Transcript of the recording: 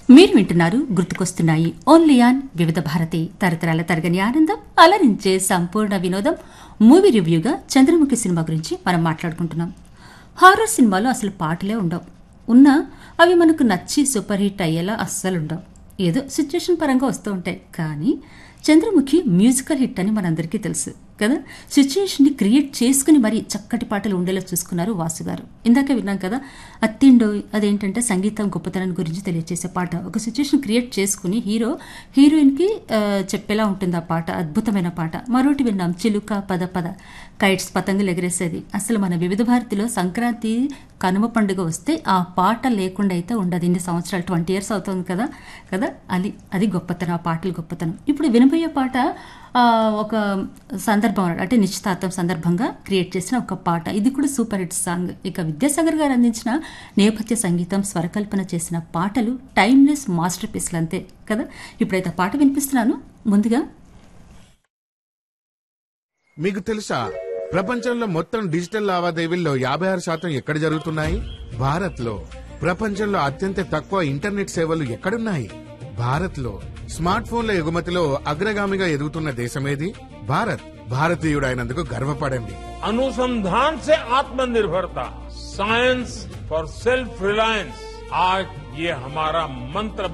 మీరు వింటున్నారు గుర్తుకొస్తున్నాయి ఓన్లీ ఆన్ వివిధ భారతి తరతరాల తరగని ఆనందం అలరించే సంపూర్ణ వినోదం మూవీ రివ్యూగా చంద్రముఖి సినిమా గురించి మనం మాట్లాడుకుంటున్నాం హారర్ సినిమాలో అసలు పాటలే ఉండవు ఉన్నా అవి మనకు నచ్చి సూపర్ హిట్ అయ్యేలా అస్సలు ఉండవు ఏదో సిచ్యుయేషన్ పరంగా వస్తూ ఉంటాయి కానీ చంద్రముఖి మ్యూజికల్ హిట్ అని మనందరికీ తెలుసు కదా సిచ్యుయేషన్ని క్రియేట్ చేసుకుని మరి చక్కటి పాటలు ఉండేలా చూసుకున్నారు వాసు గారు ఇందాక విన్నాం కదా అత్తిండో అదేంటంటే సంగీతం గొప్పతనం గురించి తెలియజేసే పాట ఒక సిచ్యుయేషన్ క్రియేట్ చేసుకుని హీరో హీరోయిన్కి ఆ, చెప్పేలా ఉంటుంది ఆ పాట అద్భుతమైన పాట మరోటి విన్నాం చిలుక పద పద కైట్స్ పతంగులు ఎగరేసేది అసలు మన వివిధ భారతిలో సంక్రాంతి కనుమ పండుగ వస్తే ఆ పాట లేకుండా అయితే ఉండదు ఇన్ని సంవత్సరాలు ట్వంటీ ఇయర్స్ అవుతుంది కదా కదా అది అది గొప్పతనం ఆ పాటలు గొప్పతనం ఇప్పుడు వినబోయే పాట ఆ, ఒక సందర్భం అన్నమాట. అంటే నిశ్చితార్థం సందర్భంగా క్రియేట్ చేసిన ఒక పాట ఇది కూడా సూపర్ హిట్ సాంగ్ ఇక విద్యాసాగర్ గారు అందించిన నేపథ్య సంగీతం స్వరకల్పన చేసిన పాటలు టైమ్లెస్ మాస్టర్ పీస్లు అంతే కదా ఇప్పుడైతే ఆ పాట వినిపిస్తున్నాను ముందుగా మీకు తెలుసా ప్రపంచంలో మొత్తం డిజిటల్ లావాదేవీల్లో యాభై ఆరు శాతం ఎక్కడ జరుగుతున్నాయి భారత్ లో ప్రపంచంలో అత్యంత తక్కువ ఇంటర్నెట్ సేవలు ఎక్కడున్నాయి భారత్ లో స్మార్ట్ ఫోన్ల ఎగుమతిలో అగ్రగామిగా ఎదుగుతున్న దేశమేది భారత్ భారతీయుడైనందుకు గర్వపడండి अनुसंधान से आत्मनिर्भरता साइंस फॉर सेल्फ रिलायंस आज ये हमारा मंत्र